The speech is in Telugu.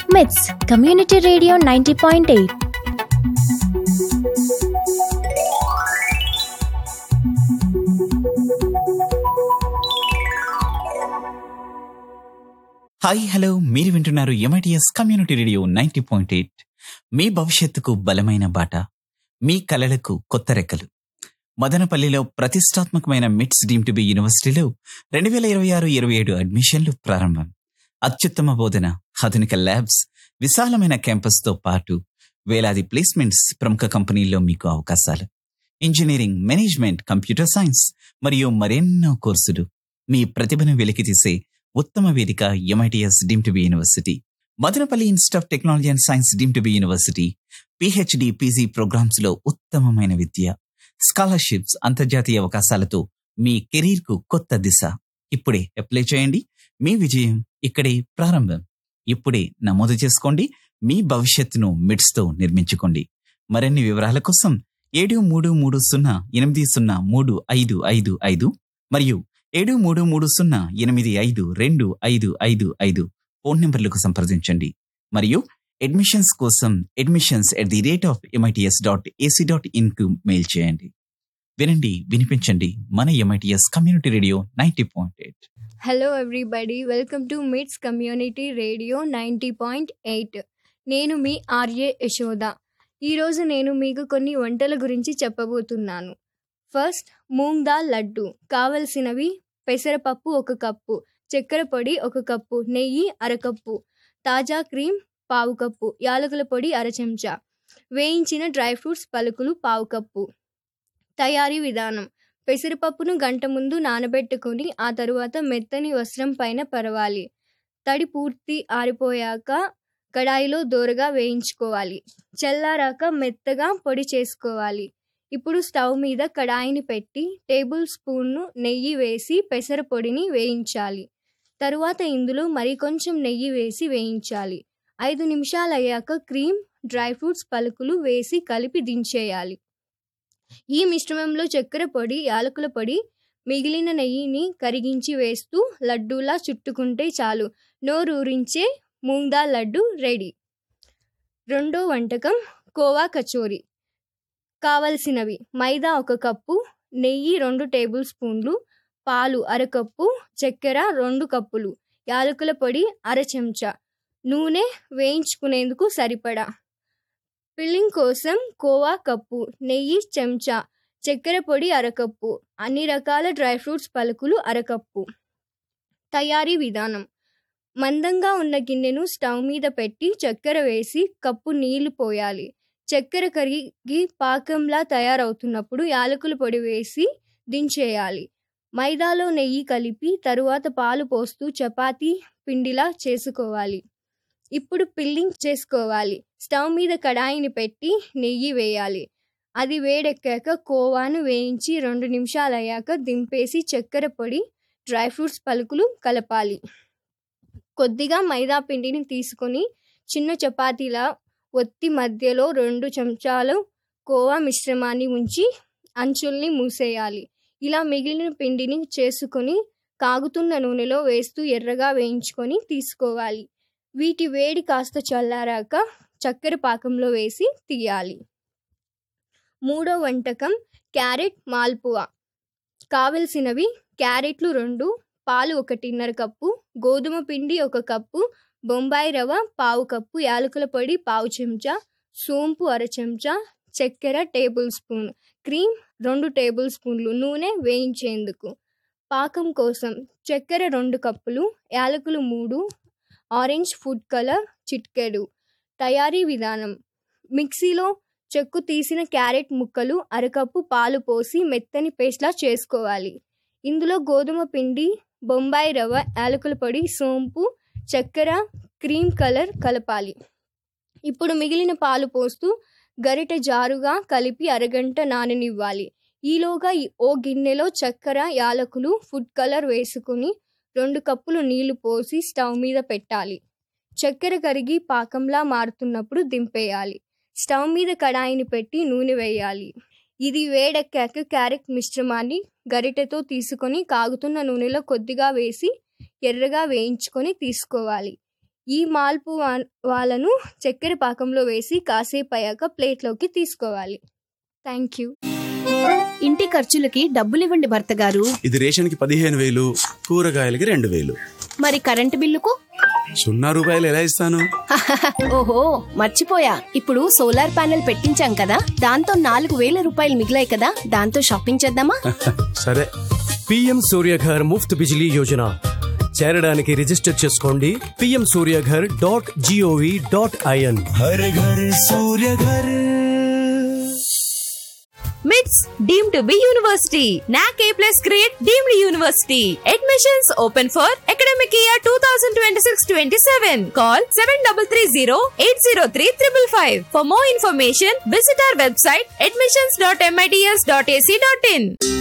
మిట్స్ community radio ninety point eight hi hello మీరు వింటున్నారు MITS community radio ninety point eight మీ భవిష్యత్తుకు బలమైన బాట మీ కలలకు కొత్త రెక్కలు మదనపల్లిలో ప్రతిష్టాత్మకమైన మిట్స్ డీమ్ టు బి యూనివర్సిటీలో రెండు వేల ఇరవై ఆరు ఇరవై ఏడు అడ్మిషన్లు ప్రారంభం అత్యుత్తమ బోధన ఆధునిక ల్యాబ్స్ విశాలమైన క్యాంపస్తో పాటు వేలాది ప్లేస్మెంట్స్ ప్రముఖ కంపెనీల్లో మీకు అవకాశాలు ఇంజనీరింగ్ మేనేజ్మెంట్ కంప్యూటర్ సైన్స్ మరియు మరెన్నో కోర్సులు మీ ప్రతిభను వెలికితీసే ఉత్తమ వేదిక MITS deemed to be university Madanapalle institute of technology and science deemed to be university PhD PG programmes లో ఉత్తమమైన విద్య స్కాలర్షిప్స్ అంతర్జాతీయ అవకాశాలతో మీ కెరీర్ కు కొత్త దిశ ఇప్పుడే అప్లై చేయండి మీ విజయం ఇక్కడే ప్రారంభం ఇప్పుడే నమోదు చేసుకోండి మీ భవిష్యత్తును మిడ్స్ తో నిర్మించుకోండి మరిన్ని వివరాల కోసం ఏడు మూడు మూడు సున్నా ఎనిమిది సున్నా మూడు ఐదు ఐదు ఐదు మరియు ఏడు మూడు మూడు సున్నా ఎనిమిది ఐదు రెండు ఐదు ఐదు ఐదు ఫోన్ నెంబర్లకు సంప్రదించండి మరియు అడ్మిషన్స్ కోసం admissions at the rate of MITS dot AC dot in కు మెయిల్ చేయండి వినండి వినిపించండి మన MITS community radio ninety point eight hello everybody welcome to MITS community radio ninety point eight నేను మీ ఆర్యే యశోద ఈరోజు నేను మీకు కొన్ని వంటల గురించి చెప్పబోతున్నాను ఫస్ట్ మూంగ్ దాల్ లడ్డు కావలసినవి పెసరపప్పు ఒక కప్పు చక్కెర పొడి ఒక కప్పు నెయ్యి అరకప్పు తాజా క్రీమ్ పావు కప్పు యాలకుల పొడి అర చెంచా వేయించిన డ్రై ఫ్రూట్స్ పలుకులు పావు కప్పు తయారీ విధానం పెసరపప్పును గంట ముందు నానబెట్టుకొని ఆ తరువాత మెత్తని వస్త్రం పైన పరవాలి తడి పూర్తి ఆరిపోయాక కడాయిలో దోరగా వేయించుకోవాలి చల్లారాక మెత్తగా పొడి చేసుకోవాలి ఇప్పుడు స్టవ్ మీద కడాయిని పెట్టి టేబుల్ స్పూన్ను నెయ్యి వేసి పెసర పొడిని వేయించాలి తరువాత ఇందులో మరికొంచెం నెయ్యి వేసి వేయించాలి ఐదు నిమిషాలు అయ్యాక క్రీమ్ డ్రై ఫ్రూట్స్ పలుకులు వేసి కలిపి దించేయాలి ఈ మిశ్రమంలో చక్కెర పొడి యాలకుల పొడి మిగిలిన నెయ్యిని కరిగించి వేస్తూ లడ్డూలా చుట్టుకుంటే చాలు నోరూరించే మూంగ్దా లడ్డు రెడీ రెండో వంటకం కోవా కచోరీ కావలసినవి మైదా ఒక కప్పు నెయ్యి రెండు టేబుల్ స్పూన్లు పాలు అరకప్పు చక్కెర రెండు కప్పులు యాలకుల పొడి అర చెంచా నూనె వేయించుకునేందుకు సరిపడా ఫిల్లింగ్ కోసం కోవా కప్పు నెయ్యి చెంచా చక్కెర పొడి అరకప్పు అన్ని రకాల డ్రై ఫ్రూట్స్ పలుకులు అరకప్పు తయారీ విధానం మందంగా ఉన్న గిన్నెను స్టవ్ మీద పెట్టి చక్కెర వేసి కప్పు నీళ్లు పోయాలి చక్కెర కరిగి పాకంలా తయారవుతున్నప్పుడు యాలకుల పొడి వేసి దించేయాలి మైదాలో నెయ్యి కలిపి తరువాత పాలు పోస్తూ చపాతీ పిండిలా చేసుకోవాలి ఇప్పుడు పిల్లింగ్ చేసుకోవాలి స్టవ్ మీద కడాయిని పెట్టి నెయ్యి వేయాలి అది వేడెక్కాక కోవాను వేయించి రెండు నిమిషాలు అయ్యాక దింపేసి చక్కెర పొడి డ్రై ఫ్రూట్స్ పలుకులు కలపాలి కొద్దిగా మైదా పిండిని తీసుకొని చిన్న చపాతీలా ఒత్తి మధ్యలో రెండు చెంచాలు కోవా మిశ్రమాన్ని ఉంచి అంచుల్ని మూసేయాలి ఇలా మిగిలిన పిండిని చేసుకొని కాగుతున్న నూనెలో వేస్తూ ఎర్రగా వేయించుకొని తీసుకోవాలి వీటి వేడి కాస్త చల్లారాక చక్కెర పాకంలో వేసి తీయాలి మూడో వంటకం క్యారెట్ మాల్పువా కావలసినవి క్యారెట్లు రెండు పాలు ఒకటిన్నర కప్పు గోధుమ పిండి ఒక కప్పు బొంబాయి రవ్వ పావు కప్పు యాలకుల పొడి పావు చెంచా సోంపు అర చెంచా చక్కెర టేబుల్ స్పూన్ క్రీమ్ రెండు టేబుల్ స్పూన్లు నూనె వేయించేందుకు పాకం కోసం చక్కెర రెండు కప్పులు యాలకులు మూడు ఆరెంజ్ ఫుడ్ కలర్ చిట్కెడు తయారీ విధానం మిక్సీలో చెక్కు తీసిన క్యారెట్ ముక్కలు అరకప్పు పాలు పోసి మెత్తని పేస్ట్లా చేసుకోవాలి ఇందులో గోధుమ పిండి బొంబాయి రవ్వ యాలకుల పొడి సోంపు చక్కెర క్రీమ్ కలర్ కలపాలి ఇప్పుడు మిగిలిన పాలు పోస్తూ గరిటె జారుగా కలిపి అరగంట నాననివ్వాలి ఈలోగా ఓ గిన్నెలో చక్కెర యాలకులు ఫుడ్ కలర్ వేసుకుని రెండు కప్పులు నీళ్లు పోసి స్టవ్ మీద పెట్టాలి చక్కెర కరిగి పాకంలా మారుతున్నప్పుడు దింపేయాలి స్టవ్ మీద కడాయిని పెట్టి నూనె వేయాలి ఇది వేడెక్కాక క్యారెట్ మిశ్రమాన్ని గరిటెతో తీసుకొని కాగుతున్న నూనెలో కొద్దిగా వేసి ఎర్రగా వేయించుకొని తీసుకోవాలి ఈ మాల్పు వాళ్ళను చక్కెర పాకంలో వేసి కాసేపు అయ్యాక ప్లేట్లోకి తీసుకోవాలి థ్యాంక్ యూ ఇంటి ఖర్చులకి డబ్బులివ్వండి భర్త గారు ఇది రేషన్కి పదిహేను వేలు కూరగాయలకి రెండు వేలు మరి కరెంటు బిల్లుకు సున్నా రూపాయలు ఎలా ఇస్తాను ఓహో మర్చిపోయా ఇప్పుడు సోలార్ ప్యానెల్ పెట్టించాం కదా దాంతో నాలుగు వేల రూపాయలు మిగిలాయి కదా దాంతో షాపింగ్ చేద్దామా సరే పిఎం సూర్యఘర్ ముఫ్త్ బిజిలీ యోజన చేరడానికి రిజిస్టర్ చేసుకోండి PM Surya Ghar dot gov dot IN Har Ghar Surya Ghar MITS deemed to be university. NAC A plus grade deemed university. Admissions open for academic year 2026-27. Call 7330-803-555. For more information, visit our website admissions.mits.ac.in.